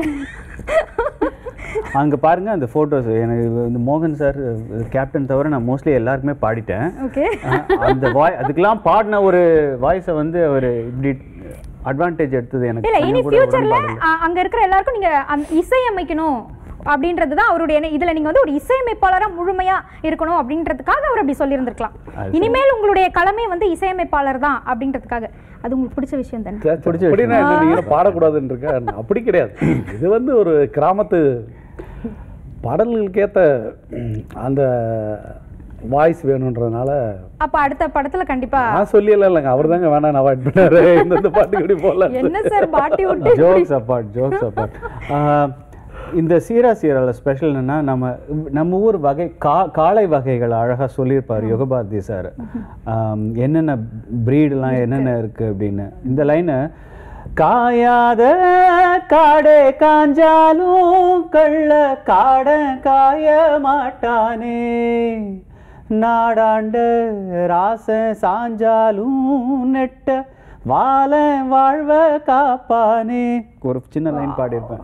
அங்க பாருங்க அந்த போட்டோஸ் எனக்கு இந்த மோகன் சார் கேப்டன் தவிர நான் மோஸ்ட்லி எல்லாருக்குமே பாடிட்டேன் ஓகே ஆ, அந்த வாய் அதுக்கெல்லாம் பாடின ஒரு வாய்ஸை வந்து அவர் இப்படி அட்வான்டேஜ் எடுத்தது எனக்கு இல்ல இனி கொஞ்சம் கூட ஃபியூச்சர்ல உடன்பாடு இல்ல. அங்க இருக்கிற எல்லாருக்கும் நீங்க அந்த இசையமைக்கணும் அப்படின்றது தான் அவருடைய எண்ணம். இதுல நீங்க வந்து ஒரு இசையமைப்பாளரா முழுமையா இருக்கணும் அப்படின்றதுக்காக அவர் அப்படி சொல்லியிருந்திருக்கலாம் அது இனிமேல் உங்களுடைய கடமை வந்து இசையமைப்பாளர் தான் அப்படின்றதுக்காக அது உங்களுக்கு பிடிச்ச விஷயம் தானே சரி, பிடிச்ச சரி. அப்படின்னா விஷயம். என்ன நீங்க என்ன பாடக்கூடாதுன்னு இருக்க அப்படி கிடையாது இது வந்து ஒரு கிராமத்து பாடல்களுக்கேத்த ம், அந்த வாய்ஸ் வேணுன்றதுனால அப்ப அடுத்த படத்துல கண்டிப்பா நான் சொல்லியல இல்லைங்க அவர் தாங்க வேணாம் அவாய்ட் பண்ணாரு இந்த பாட்டுக்கு இப்படி போகல என்ன சார் பாட்டி விட்டு ஜோக்ஸ் அப்பார்ட் ஜோக்ஸ் அப்பார்ட் இந்த சீரா சீரால ஸ்பெஷல் என்னன்னா நம்ம நம்ம ஊர் வகை கா காளை வகைகள் அழகா சொல்லியிருப்பார் யுகபாரதி சார் என்னென்ன ப்ரீடெலாம் என்னென்ன இருக்கு அப்படின்னு இந்த லைனை காயாத காடே காஞ்சாலும் கள்ள காட காய மாட்டானே நாடாண்ட ராச சாஞ்சாலும் நெட்ட வாழ வாழ்வ காப்பானே ஒரு சின்ன லைன் பாடியிருப்பேன்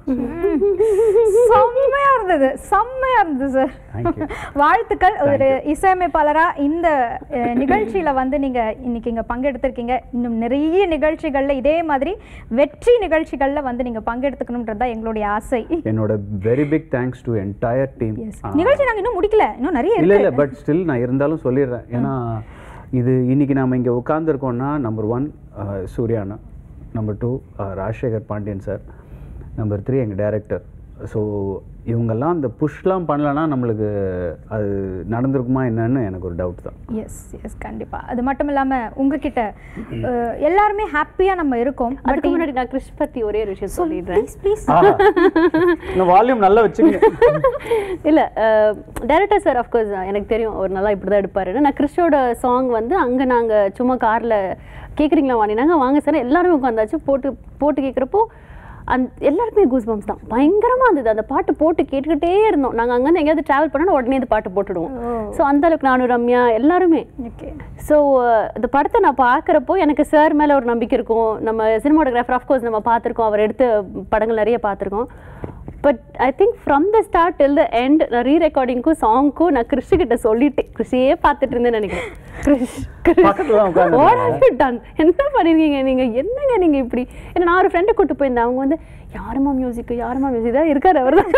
செம்மையா இருந்தது செம்மையா இருந்தது சார் தேங்க்யூ வாழ்த்துக்கள் ஒரு இசையமைப்பாளரா இந்த அஹ், நிகழ்ச்சியில வந்து நீங்க இன்னைக்கு இங்க பங்கெடுத்திருக்கீங்க இன்னும் நிறைய நிகழ்ச்சிகள்ல இதே மாதிரி வெற்றி நிகழ்ச்சிகள்ல வந்து நீங்க பங்கெடுத்துக்கணும்ன்றது தான் எங்களுடைய ஆசை என்னோட very big thanks to entire team நிகழ்ச்சி நாங்க இன்னும் முடிக்கல இன்னும் நிறைய இல்லை இருக்கு இல்லை பட் ஸ்டில் நான் இருந்தாலும் சொல்லிடுறேன் ஏன்னா இது இன்னைக்கு நாம இங்கே உட்காந்துருக்கோம்னா நம்பர் ஒன் சூர்யானா number two Rajasekar Pandian sir number three எங்கள் டைரக்டர் ஸோ இவங்கெல்லாம் அந்த புஷ்லாம் பண்ணலன்னா நம்மளுக்கு அது நடந்திருக்குமா என்னன்னு எனக்கு ஒரு டவுட் தான் எஸ் எஸ் கண்டிப்பா அது மட்டும் இல்லாம உங்ககிட்ட அஹ், எல்லாருமே ஹாப்பியா நம்ம இருக்கோம் அதுக்கு முன்னாடி நான் கிறிஷ் பத்தி ஒரே ஒரு விஷயம் சொல்லிடுறேன் ப்ளீஸ் இந்த வால்யூம் நல்லா வச்சுங்க இல்ல டேரக்டர் சார் அஃப்கோர்ஸ் எனக்கு தெரியும் அவர் நல்லா இப்படி தான் எடுப்பாருன்னு நான் கிறிஷோட சாங் வந்து அங்க நாங்க சும்மா கார்ல கேக்குறீங்களா வாங்கினாங்க வாங்க சார் எல்லாரும் உட்காந்தாச்சு போட்டு போட்டு கேட்குறப்போ அந் எல்லாருக்குமே கூஸ் பம்ப்ஸ் தான் பயங்கரமா இருந்தது அந்த பாட்டு போட்டு கேட்டுக்கிட்டே இருந்தோம் நாங்க அங்கேருந்து எங்கேயாவது டிராவல் பண்ணா உடனே இந்த பாட்டு போட்டுடுவோம் ஸோ அந்த அளவுக்கு நானும் ரம்யா எல்லாருமே ஓகே ஸோ இந்த படத்தை நான் பார்க்குறப்போ எனக்கு சார் மேலே ஒரு நம்பிக்கை இருக்கும் நம்ம சினிமாட்டோகிராஃபர் ஆஃப்கோர்ஸ் நம்ம பார்த்துருக்கோம் அவர் எடுத்த படங்கள் நிறைய பார்த்துருக்கோம் but I think from the start till the end நான் ரீ ரெக்கார்டிங்க்கும் சாங்க்கும் நான் கிறிஷ் கிட்ட சொல்லிட்டேன் கிறிஷையே பார்த்துட்டு இருந்தேன்னு நினைக்கிறேன் கிறிஷ் பக்கத்துல தான் உட்கார்ந்து What have you done? என்ன பண்ணிருக்கீங்க நீங்க என்னங்க நீங்க இப்படி ஏன்னா நான் ஒரு ஃப்ரெண்டை கூட்டு போயிருந்தேன் அவங்க வந்து யாருமா மியூசிக் யாருமா மியூசிக் தான் இருக்காரு அவர் தான்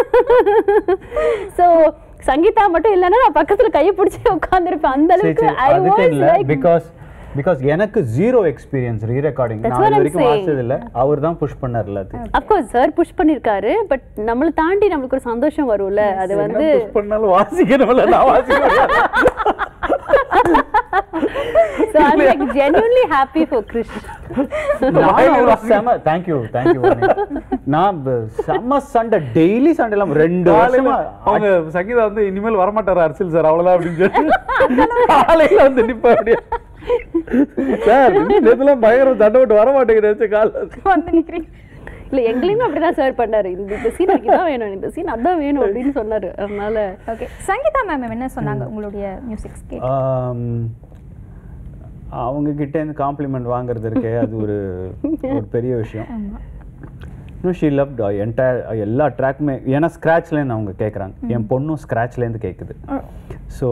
ஸோ சங்கீதா மட்டும் இல்லைன்னா நான் பக்கத்துல கையை பிடிச்சி உட்காந்துருப்பேன் அந்த அளவுக்கு ஐ அதுக்கு வாஸ் இல்லை லைக் பிகாஸ் பிகாஸ் எனக்கு zero experience re recording That's நான் what இது I'm வரைக்கும் saying. வாசிச்சது இல்லை அவர் தான் புஷ் பண்ணார் எல்லாத்தையும் அப்கோர்ஸ் சார் புஷ் பண்ணிருக்காரு பட் நம்மளை தாண்டி நம்மளுக்கு ஒரு சந்தோஷம் வரும்ல அது வந்து புஷ் பண்ணாலும் வாசிக்கணும்ல நான் வாசிக்க so I'm like genuinely happy for Krish நானும் ஒரு செம தேங்க்யூ தேங்க்யூ நான் ப- செம சண்டை டெய்லி சண்டை இல்லாம ரெண்டு காலையில வருஷமா அவங்க சங்கீதா வந்து இனிமேல் வரமாட்டாரு அரசியல் சார் அவ்வளவுதான் அப்படின்னு சொல்லி காலையில வந்து நிப்பா அப்படியே சார் நேற்றுலாம் பயங்கர சண்டை விட்டு வர மாட்டேங்கிறேன் காலைல வந்து நிக்கிறீங்க இல்ல எங்களையுமே அப்படிதான் சார் பண்ணாரு இந்த இந்த சீன் எனக்கு இதான் வேணும் இந்த சீன் அதான் வேணும் அப்படின்னு சொன்னாரு அதனால ஓகே சங்கீதா மேம் என்ன சொன்னாங்க உங்களுடைய மியூசிக் ஸ்கேட் ஆம், அவங்க கிட்ட இருந்து காம்ப்ளிமெண்ட் வாங்குறது இருக்கே அது ஒரு ஒரு பெரிய விஷயம் இன்னும் ஷீ லவ் என்டையர் எல்லா ட்ராக்குமே ஏன்னா ஸ்க்ராட்ச்லேருந்து அவங்க கேட்குறாங்க என் பொண்ணும் ஸ்க்ராட்ச்லேருந்து கேட்குது ஸோ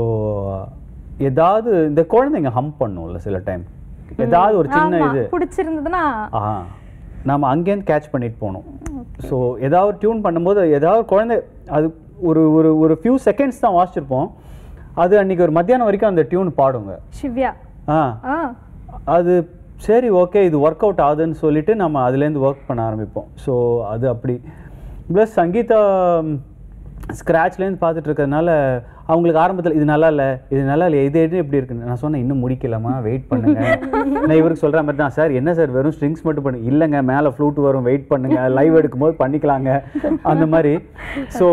ஏதாவது இந்த குழந்தைங்க ஹம் பண்ணும்ல சில டைம் ஏதாவது ஒரு சின்ன ஆமா இது பிடிச்சிருந்ததுன்னா ஆ நாம் அங்கேருந்து கேட்ச் பண்ணிட்டு போகணும் ஸோ ஏதாவது டியூன் பண்ணும்போது ஏதாவது குழந்தை அது ஒரு ஒரு ஒரு ஃபியூ செகண்ட்ஸ் தான் வாசிச்சிருப்போம் அது அன்னைக்கு ஒரு மத்தியானம் வரைக்கும் அந்த டியூன் பாடுங்க சிவ்யா ஆ ஆ அது சரி ஓகே இது ஒர்க் அவுட் ஆகுதுன்னு சொல்லிட்டு நம்ம அதுலேருந்து ஒர்க் பண்ண ஆரம்பிப்போம் ஸோ அது அப்படி ப்ளஸ் சங்கீதா ஸ்க்ராட்ச்லேருந்து பார்த்துட்டு இருக்கிறதுனால அவங்களுக்கு ஆரம்பத்தில் இது நல்லா இல்லை இது நல்லா இல்லை இது எது எப்படி இருக்குன்னு நான் சொன்னேன் இன்னும் முடிக்கலாமா வெயிட் பண்ணுங்க நான் இவருக்கு சொல்கிற மாதிரி தான் சார் என்ன சார் வெறும் ஸ்ட்ரிங்ஸ் மட்டும் பண்ணு இல்லைங்க மேலே ஃப்ளூட் வரும் வெயிட் பண்ணுங்க லைவ் எடுக்கும்போது பண்ணிக்கலாங்க அந்த மாதிரி ஸோ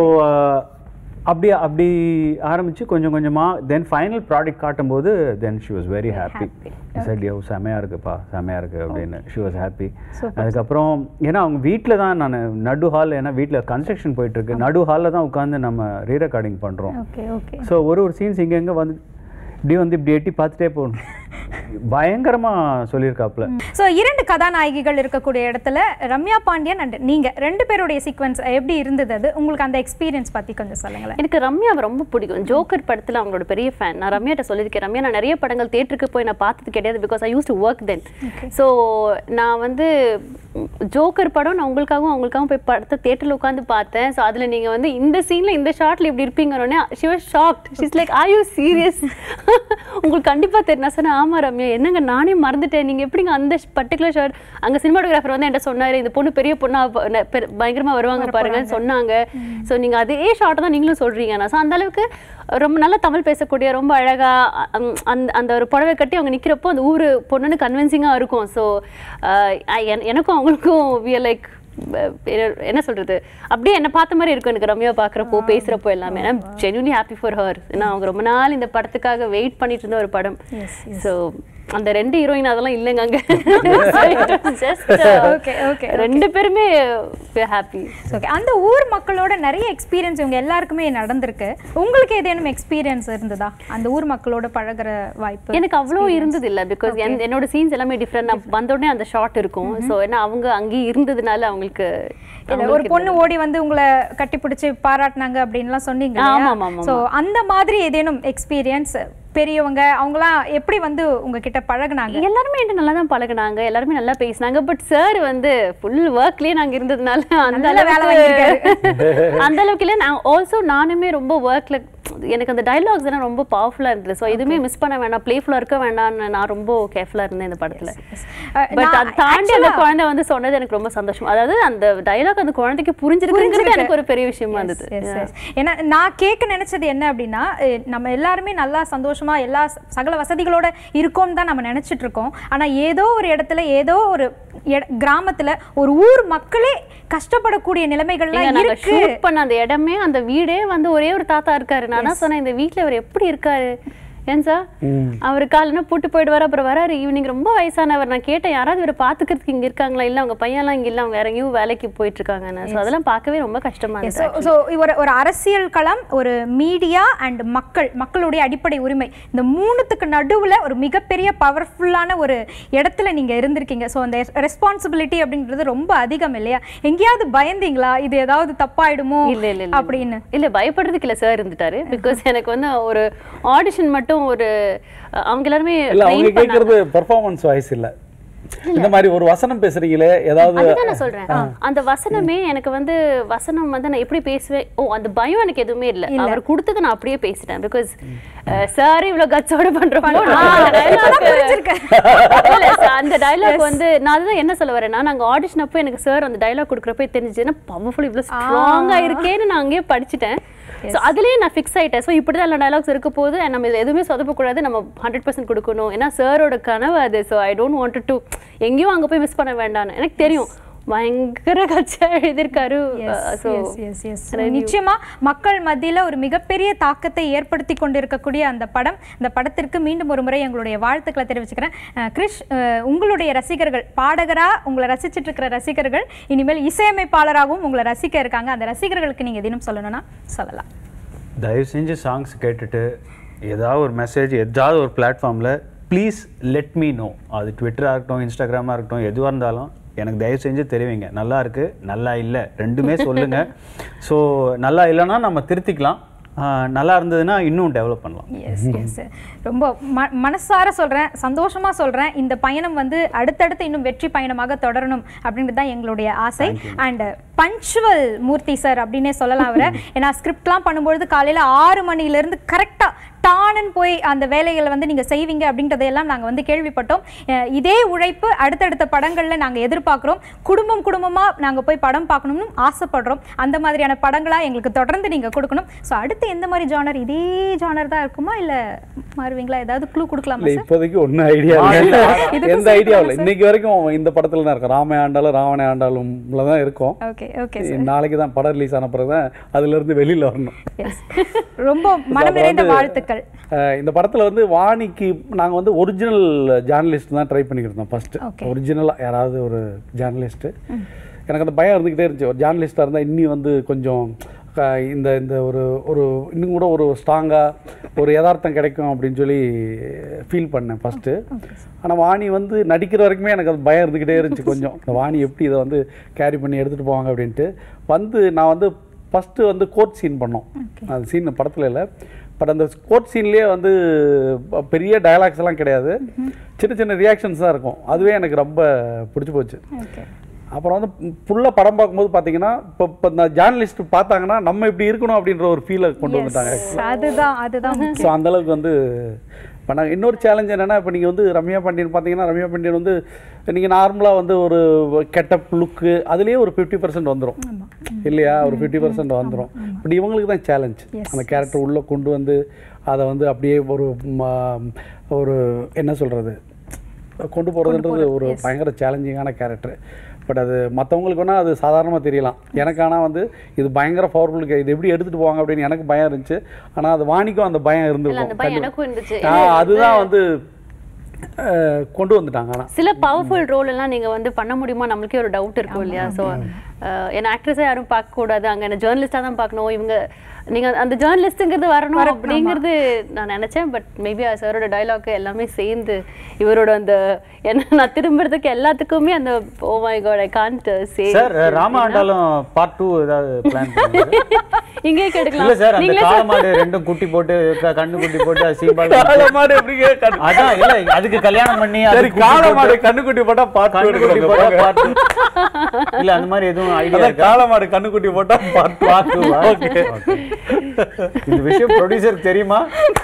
அப்படி அப்படி ஆரம்பிச்சு கொஞ்சம் கொஞ்சமா தென் ஃபைனல் ப்ராடக்ட் காட்டும்போது then she was very happy சரி யோ செமையாக இருக்குப்பா செமையாக இருக்கு அப்படின்னு ஷி வாஸ் ஹாப்பி அதுக்கப்புறம் ஏன்னா அவங்க வீட்டில் தான் நான் நடு ஹால் ஏன்னா வீட்டில் கன்ஸ்ட்ரக்ஷன் போயிட்டு இருக்கு நடு ஹாலில் தான் உட்காந்து நம்ம ரீ ரெக்கார்டிங் பண்ணுறோம் ஓகே ஓகே ஸோ ஒரு ஒரு சீன்ஸ் இங்கங்க வந்து இப்படி வந்து இப்படி எட்டி பார்த்துட்டே போகணும் பயங்கரமா சொல்லியிருக்காப்புல ஸோ இரண்டு கதாநாயகிகள் இருக்கக்கூடிய இடத்துல ரம்யா பாண்டியன் அண்ட் நீங்க ரெண்டு பேருடைய சீக்வன்ஸ் எப்படி இருந்தது அது உங்களுக்கு அந்த எக்ஸ்பீரியன்ஸ் பத்தி கொஞ்சம் சொல்லுங்களேன் எனக்கு ரம்யாவை ரொம்ப பிடிக்கும் ஜோக்கர் படத்துல அவங்களோட பெரிய ஃபேன் நான் ரம்யாட்ட சொல்லியிருக்கேன் ரம்யா நான் நிறைய படங்கள் தேட்டருக்கு போய் நான் பார்த்தது கிடையாது because I use to work then so நான் வந்து ஜோக்கர் படம் நான் உங்களுக்காகவும் அவங்களுக்காகவும் போய் படத்தை தேட்டரில் உட்காந்து பார்த்தேன் ஸோ அதில் நீங்கள் வந்து இந்த சீனில் இந்த ஷார்ட்ல இப்படி இருப்பீங்கன்னொடனே she was shocked she's like are you serious உங்களுக்கு கண்டிப்பாக தெரியும் நான் சொன்னேன் ஆமா ரம்யா என்னங்க நானே மறந்துட்டேன் நீங்கள் எப்படிங்க அந்த பர்டிகுலர் ஷார்ட் அங்கே சினிமாட்டோகிராஃபர் வந்து என்கிட்ட சொன்னார் இந்த பொண்ணு பெரிய பொண்ணா ப- ந- பெரு- பயங்கரமா வருவாங்க பாருங்கன்னு சொன்னாங்க ஸோ நீங்க அதே ஷார்ட் தான் நீங்களும் சொல்றீங்க நான் ஸோ அந்த அளவுக்கு ரொம்ப நல்லா தமிழ் பேசக்கூடிய ரொம்ப அழகா அம், அந்த அந்த ஒரு புடவை கட்டி அவங்க நிக்கிறப்போ அந்த ஊர் பொண்ணுன்னு கன்வின்சிங்கா இருக்கும் ஸோ எனக்கும் அவங்களுக்கும் வியர் லைக் என்ன சொல்றது அப்படியே என்ன பார்த்த மாதிரி இருக்கும் எனக்கு ரம்யா பார்க்குறப்போ பேசுறப்போ எல்லாமே ஏன்னா ஜென்யூனி ஹாப்பி ஃபார் ஹர் ஏன்னா அவங்க ரொம்ப நாள் இந்த படத்துக்காக வெயிட் பண்ணிட்டு இருந்த ஒரு படம் ஸோ அந்த ரெண்டு ஹீரோயின் அதெல்லாம் இல்லைங்க அங்க ஜஸ்ட் ஓகே ஓகே ரெண்டு பேருமே ஹாப்பி ஓகே அந்த ஊர் மக்களோட நிறைய எக்ஸ்பீரியன்ஸ் இவங்க எல்லாருக்குமே நடந்திருக்கு உங்களுக்கு ஏதேனும் எக்ஸ்பீரியன்ஸ் இருந்ததா அந்த ஊர் மக்களோட பழகுற வாய்ப்பு எனக்கு அவ்வளோ இருந்தது இல்ல பிகாஸ் என்னோட சீன்ஸ் எல்லாமே டிஃப்ரெண்ட் நான் வந்த உடனே அந்த ஷார்ட் இருக்கும் ஸோ ஏன்னா அவங்க அங்கேயே இருந்ததுனால அவங்களுக்கு இல்ல ஒரு பொண்ணு ஓடி வந்து உங்களை கட்டி பிடிச்சி பாராட்டினாங்க அப்படின்லாம் சொன்னீங்க ஆமா, ஆமா, ஆமா. ஸோ அந்த மாதிரி ஏதேனும் எக்ஸ்பீரியன்ஸ் பெரியவங்க அவங்களாம் எப்படி வந்து உங்ககிட்ட பழகுனாங்க எல்லாருமே என்கிட்ட நல்லா தான் பழகுனாங்க எல்லாருமே நல்லா பேசினாங்க பட் சார் வந்து ஃபுல் ஒர்க்லயே நாங்க இருந்ததுனால அந்த நல்ல வேலை அளவுக்கு அந்த அளவுக்கு இல்லை நான் ஆல்சோ நானுமே ரொம்ப ஒர்க்ல எனக்கு அந்த டைலாக்ஸ் எல்லாம் ரொம்ப பவர்ஃபுல்லா இருந்தது ஸோ எதுவுமே மிஸ் பண்ண வேண்டாம் பிளேஃபுல்லா இருக்க வேண்டாம்னு நான் ரொம்ப கேர்ஃபுல்லா இருந்தேன் இந்த படத்துல அஹ் பட் நான் அதை தாண்டி அந்த குழந்தை வந்து சொன்னது எனக்கு ரொம்ப சந்தோஷம் அதாவது அந்த டைலாக் அந்த குழந்தைக்கு புரிஞ்சிருக்குங்கிறது எனக்கு ஒரு பெரிய விஷயமா இருந்தது Yes, yes. ஏன்னா நான் கேட்க நினைச்சது என்ன அப்படின்னா அஹ் நம்ம எல்லாருமே நல்லா சந்தோஷமா எல்லா ச- சகல வசதிகளோட இருக்கோம் தான் நம்ம நினைச்சிட்டு இருக்கோம் ஆனா ஏதோ ஒரு இடத்துல ஏதோ ஒரு இட- கிராமத்துல ஒரு ஊர் மக்களே கஷ்டப்படக்கூடிய ஏங்க, நிலைமைகள்லாம் நாங்க இருக்கு ஷூட் பண்ண அந்த இடமே அந்த வீடே வந்து ஒரே ஒரு தாத்தா இருக்காரு நான் தான் சொன்னேன் இந்த வீட்ல இவர் எப்படி இருக்காரு ஏன் சார் அவர் காலையில போட்டு போயிடுவாரு அப்புறம் வராரு ஈவினிங் ரொம்ப வயசானவர் நான் கேட்டேன் யாராவது இவரை பாத்துக்கிறதுக்கு இங்க இருக்காங்களா இல்ல அவங்க பையன்லாம் இங்க இல்ல அவங்க வேற எங்கேயும் வேலைக்கு போயிட்டு இருக்காங்க ஸோ அதெல்லாம் பார்க்கவே ரொம்ப கஷ்டமா ஸோ இருந்துச்சு ஸோ ஒரு ஒரு அரசியல் களம் ஒரு மீடியா அண்ட் மக்கள் மக்களுடைய அடிப்படை உரிமை இந்த மூணுத்துக்கு நடுவுல ஒரு மிகப்பெரிய பவர்ஃபுல்லான ஒரு இடத்துல நீங்க இருந்திருக்கீங்க ஸோ அந்த ரெஸ்பான்சிபிலிட்டி அப்படின்றது ரொம்ப அதிகம் இல்லையா எங்கேயாவது பயந்தீங்களா இது ஏதாவது தப்பாயிடுமோ இல்ல இல்ல இல்ல அப்படின்னு இல்ல பயப்படுறதுக்கு இல்ல சார் இருந்துட்டாரு பிகாஸ் எனக்கு வந்து ஒரு ஆடிஷன் மட்டும் ஒரு அஹ், அவங்க எல்லாருமே இல்ல train அவங்க பண்ணாங்க. கேட்கறது பெர்ஃபார்மன்ஸ் வாய்ஸ் இல்ல இந்த மாதிரி ஒரு வசனம் பேசுறீங்களே ஏதாவது அதுதான் நான் சொல்றேன் அந்த வசனமே எனக்கு வந்து வசனம் வந்து நான் எப்படி பேசுவேன் ஓ அந்த பயம் எனக்கு எதுவுமே இல்ல அவர் கொடுத்ததை நான் அப்படியே பேசிட்டேன் பிகாஸ் சார் இவ்வளவு கட்ஸோட பண்றப்போ நான் அந்த dialogue- இல்ல, sir, அந்த டைலாக் வந்து நான் அதுதான் என்ன சொல்ல வரேன்னா நாங்க ஆடிஷன் அப்போ எனக்கு சார் அந்த டைலாக் கொடுக்குறப்ப தெரிஞ்சுன்னா பவர்ஃபுல் இவ்வளவு ஸ்ட்ராங்கா இருக்கேன்னு நான் அங்கேயே படிச்சுட்டேன் ஸோ அதுலயே நான் ஃபிக்ஸ் ஆயிட்டேன் ஸோ இப்படி தான் எல்லா டைலாக்ஸ் இருக்க போது நம்ம இதுல எதுவுமே சொதப்பக்கூடாது நம்ம ஹண்ட்ரட் பர்சன்ட் கொடுக்கணும் ஏன்னா சாரோட கனவு அது so I don't want to எங்கேயும் அங்க போய் மிஸ் பண்ண வேண்டாம்னு எனக்கு தெரியும் பயங்கர கட்சா எழுதியிருக்காரு ஸோ Yes, yes, yes. நிச்சயமா மக்கள் மத்தியில ஒரு மிகப்பெரிய தாக்கத்தை ஏற்படுத்தி கொண்டிருக்கக்கூடிய அந்த படம் இந்த படத்திற்கு மீண்டும் ஒரு முறை எங்களுடைய வாழ்த்துக்களை தெரிவிச்சுக்கிறேன் அஹ் கிரிஷ் அஹ் உங்களுடைய ரசிகர்கள் பாடகரா உங்களை ரசிச்சிட்டு இருக்கிற ரசிகர்கள் இனிமேல் இசையமைப்பாளராகவும் உங்களை ரசிக்க இருக்காங்க அந்த ரசிகர்களுக்கு நீங்க தினம் சொல்லணும்னா சொல்லலாம் தயவு செஞ்சு சாங்ஸ் கேட்டுட்டு ஏதாவது ஒரு மெசேஜ் ஏதாவது ஒரு பிளாட்ஃபார்மில் ப்ளீஸ் லெட் மீ நோ அது ட்விட்டராக இருக்கட்டும் இன்ஸ்டாகிராமாக இருக்கட்டும் எதுவாக இருந்தாலும் எனக்கு தயவு செஞ்சு தெரிவிங்க நல்லா இருக்கு நல்லா இல்லை ரெண்டுமே சொல்லுங்க ஸோ நல்லா இல்லைன்னா நம்ம திருத்திக்கலாம் ஆஹ் நல்லா இருந்ததுன்னா இன்னும் டெவலப் பண்ணலாம் எஸ் எஸ் ரொம்ப ம மனசார சொல்கிறேன் சந்தோஷமாக சொல்கிறேன் இந்த பயணம் வந்து அடுத்தடுத்து இன்னும் வெற்றி பயணமாக தொடரணும் அப்படின்றது தான் எங்களுடைய ஆசை அண்ட் பஞ்சுவல் மூர்த்தி சார் அப்படின்னே சொல்லலாம் அவரை ஏன்னா ஸ்கிரிப்ட்லாம் பண்ணும்பொழுது காலையில் ஆறு மணிலேருந்து கரெக்டாக டானன் போய் அந்த வேலைகளை வந்து நீங்கள் செய்வீங்க அப்படின்றதையெல்லாம் நாங்கள் வந்து கேள்விப்பட்டோம் அஹ் இதே உழைப்பு அடுத்தடுத்த படங்களில் நாங்கள் எதிர்பார்க்குறோம் குடும்பம் குடும்பமாக நாங்கள் போய் படம் பார்க்கணும்னு ஆசைப்படுறோம் அந்த மாதிரியான படங்களாக எங்களுக்கு தொடர்ந்து நீங்கள் கொடுக்கணும் ஸோ அடுத்து எந்த மாதிரி ஜானர் இதே ஜானர் தான் இருக்குமா இல்லை மாறுவீங்களா ஏதாவது க்ளூ கொடுக்கலாமா இல்லை சார் இப்போதைக்கு ஒன்றும் ஐடியா இல்லை இதுக்கு எந்த சொல்லுங்க ஐடியாவும் இல்லை சார். இன்னைக்கு வரைக்கும் இந்த படத்துல தான் இருக்கோம் ராம ஆண்டாலும் ராவண ஆண்டாலும்ல தான் இருக்கோம் ஓகே ஓகே சார் நாளைக்கு தான் படம் ரிலீஸ் ஆன பிறகு தான் அதுலேருந்து வெளியில் வரணும் எஸ் ரொம்ப மனம் நிறைந்த வாழ்த்துக்கள் அஹ் இந்த படத்தில் வந்து வாணிக்கு நாங்கள் வந்து ஒரிஜினல் ஜேர்னலிஸ்ட் தான் ட்ரை பண்ணிக்கிட்டு இருந்தோம் ஃபஸ்ட்டு Okay. ஒரிஜினலாக யாராவது ஒரு ஜேர்னலிஸ்ட்டு எனக்கு அந்த பயம் இருந்துக்கிட்டே இருந்துச்சு ஒரு ஜேர்னலிஸ்ட்டாக இருந்தால் இன்னி வந்து கொஞ்சம் க- இந்த இந்த ஒரு ஒரு இன்னும் கூட ஒரு ஸ்ட்ராங்காக ஒரு யதார்த்தம் கிடைக்கும் அப்படின்னு சொல்லி ஃபீல் பண்ணேன் ஃபஸ்ட்டு ஆனால் வாணி வந்து நடிக்கிற வரைக்குமே எனக்கு அது பயம் இருந்துக்கிட்டே இருந்துச்சு கொஞ்சம் இந்த வாணி எப்படி இதை வந்து கேரி பண்ணி எடுத்துகிட்டு போவாங்க அப்படின்ட்டு வந்து நான் வந்து ஃபஸ்ட்டு வந்து கோர்ட் சீன் பண்ணோம் அந்த சீன் படத்தில் இல்லை பட் அந்த கோர்ட் சீன்லேயே வந்து ப- பெரிய டயலாக்ஸ் எல்லாம் கிடையாது சின்ன சின்ன ரியாக்ஷன்ஸ் தான் இருக்கும் அதுவே எனக்கு ரொம்ப பிடிச்சி போச்சு ஓகே அப்புறம் வந்து ஃபுல்லாக படம் பார்க்கும்போது பார்த்தீங்கன்னா இப்போ இப்போ இந்த ஜேர்னலிஸ்ட் பார்த்தாங்கன்னா நம்ம இப்படி இருக்கணும் அப்படின்ற ஒரு ஃபீலை கொண்டு வந்துட்டாங்க அதுதான் அதுதான் ஸோ அந்தளவுக்கு வந்து பண்ணாங்க இன்னொரு சேலஞ்ச் என்னென்னா இப்போ நீங்கள் வந்து ரம்யா பாண்டியன் பார்த்தீங்கன்னா ரம்யா பாண்டியன் வந்து நீங்கள் நார்மலாக வந்து ஒரு கெட்டப் லுக்கு அதுலேயே ஒரு ஃபிஃப்டி பர்சன்ட் வந்துடும் இல்லையா ஒரு ஃபிஃப்டி பர்சன்ட் வந்துடும் பட் இவங்களுக்கு தான் சேலஞ்ச் அந்த கேரக்டர் உள்ளே கொண்டு வந்து அதை வந்து அப்படியே ஒரு ம- ஒரு என்ன சொல்கிறது கொண்டு போகிறதுன்றது ஒரு பயங்கர சேலஞ்சிங்கான கேரக்டர் பட் அது மற்றவங்களுக்கு வேணால் அது சாதாரணமாக தெரியலாம் எனக்கு ஆனால் வந்து இது பயங்கர பவர்ஃபுல் இது எப்படி எடுத்துகிட்டு போவாங்க அப்படின்னு எனக்கு பயம் இருந்துச்சு ஆனால் அது வாணிக்கும் அந்த பயம் இல்ல அந்த இருந்திருக்கும் பயம் எனக்கும் இருந்துச்சு ஆ, அதுதான் வந்து அஹ், கொண்டு வந்துட்டாங்க ஆனால் சில பவர்ஃபுல் ரோல் எல்லாம் நீங்க வந்து பண்ண முடியுமா நம்மளுக்கே ஒரு டவுட் இருக்கும் இல்லையா ஸோ என்ன ஆக்ட்ரஸா யாரும் பார்க்க கூடாது அங்க என்ன ஜேர்னலிஸ்டா தான் பார்க்கணும் இவங்க நீங்க அந்த ஜேர்னலிஸ்ட்ங்கிறது வரணும் அப்படிங்கிறது நான் நினைச்சேன் பட் மேபி சாரோட டைலாக் எல்லாமே சேர்ந்து இவரோட அந்த என்ன நான் திரும்புறதுக்கு எல்லாத்துக்குமே அந்த oh my God I can't say sir Rama ஆண்டாலும் பார்ட் டூ ஏதாவது பிளான் பண்ணுங்க இங்கே இல்ல கேட்டுக்கலாம் சார் அந்த நீங்களே காளை மாடு ரெண்டும் குட்டி போட்டு க- கண்ணு குட்டி போட்டு அது சீம்பால் மாடு எப்படி கண்ணு- அதான் இல்ல அதுக்கு கல்யாணம் பண்ணி அது சரி குட்டி காளை போட்டு- மாடு கண்ணுக்குட்டி போட்டா பார்த்து கண்ணு குட்டி போட்டா part two. இல்ல அந்த மாதிரி எதுவும் ஐடியா அதான் காளை மாடு கண்ணுக்குட்டி போட்டா பார்த்து பார்ட் டூ ஓகே இந்த விஷயம் ப்ரொடியூசருக்கு தெரியுமா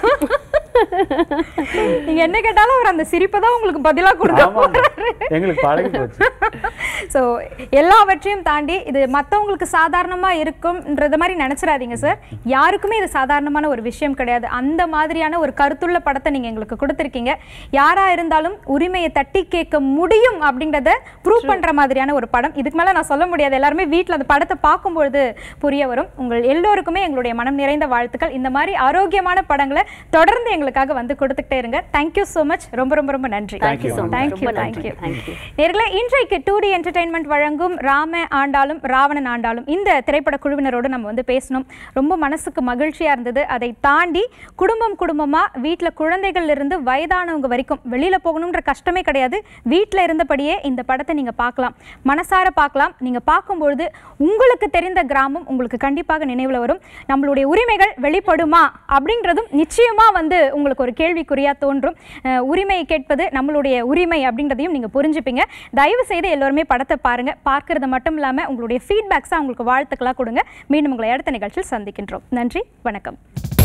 நீங்க என்ன கேட்டாலும் அவர் அந்த சிரிப்பை தான் உங்களுக்கு பதிலா கொடுக்க ஆமாங்க எங்களுக்கு பழகி போச்சு ஸோ எல்லாவற்றையும் தாண்டி இது மற்றவங்களுக்கு சாதாரணமாக இருக்கும்ன்றது மாதிரி நினச்சிடாதீங்க சார் யாருக்குமே இது சாதாரணமான ஒரு விஷயம் கிடையாது அந்த மாதிரியான ஒரு கருத்துள்ள படத்தை நீங்கள் எங்களுக்கு கொடுத்துருக்கீங்க யாராக இருந்தாலும் உரிமையை தட்டி கேட்க முடியும் அப்படின்றத ப்ரூவ் பண்ணுற மாதிரியான ஒரு படம் இதுக்கு மேலே நான் சொல்ல முடியாது எல்லாருமே வீட்டில் அந்த படத்தை பார்க்கும்பொழுது புரிய வரும் உங்கள் எல்லோருக்குமே எங்களுடைய மனம் நிறைந்த வாழ்த்துக்கள் இந்த மாதிரி ஆரோக்கியமான படங்களை தொடர்ந்து எங்களுக்காக வந்து கொடுத்துக்கிட்டே இருங்க தேங்க்யூ ஸோ மச் ரொம்ப ரொம்ப ரொம்ப நன்றி தேங்க்யூ ஸோ மச் தேங்க்யூ ரொம்ப நன்றி தேங்க்யூ தேங்க்யூ நேர்களே இன்றைக்கு டூ டி என்டர்டைன்மெண்ட் வழங்கும் ராம ஆண்டாலும் ராவணன் ஆண்டாலும் இந்த திரைப்பட குழுவினரோடு நம்ம வந்து பேசணும் ரொம்ப மனசுக்கு மகிழ்ச்சியாக இருந்தது அதை தாண்டி குடும்பம் குடும்பமாக வீட்டில் குழந்தைகள் இருந்து வயதானவங்க வரைக்கும் வெளியில் போகணுன்ற கஷ்டமே கிடையாது வீட்டில் இருந்தபடியே இந்த படத்தை நீங்கள் பார்க்கலாம் மனசார பார்க்கலாம் நீங்கள் பார்க்கும்பொழுது உங்களுக்கு தெரிந்த கிராமம் உங்களுக்கு கண்டிப்பாக நினைவில் வரும் நம்மளுடைய உரிமைகள் வெளிப்படுமா அப்படின்றதும் நிச்சயமாக வந்து உங்களுக்கு ஒரு கேள்விக்குறியாக தோன்றும் அஹ் உரிமை கேட்பது நம்மளுடைய உரிமை அப்படின்றதையும் நீங்கள் புரிஞ்சுப்பீங்க தயவு செய்து எல்லோருமே படத்தை பாருங்கள் பார்க்கறது மட்டும் இல்லாமல் உங்களுடைய ஃபீட்பேக்ஸை உங்களுக்கு வாழ்த்துக்களாக கொடுங்க மீண்டும் உங்களை அடுத்த நிகழ்ச்சியில் சந்திக்கின்றோம் நன்றி வணக்கம்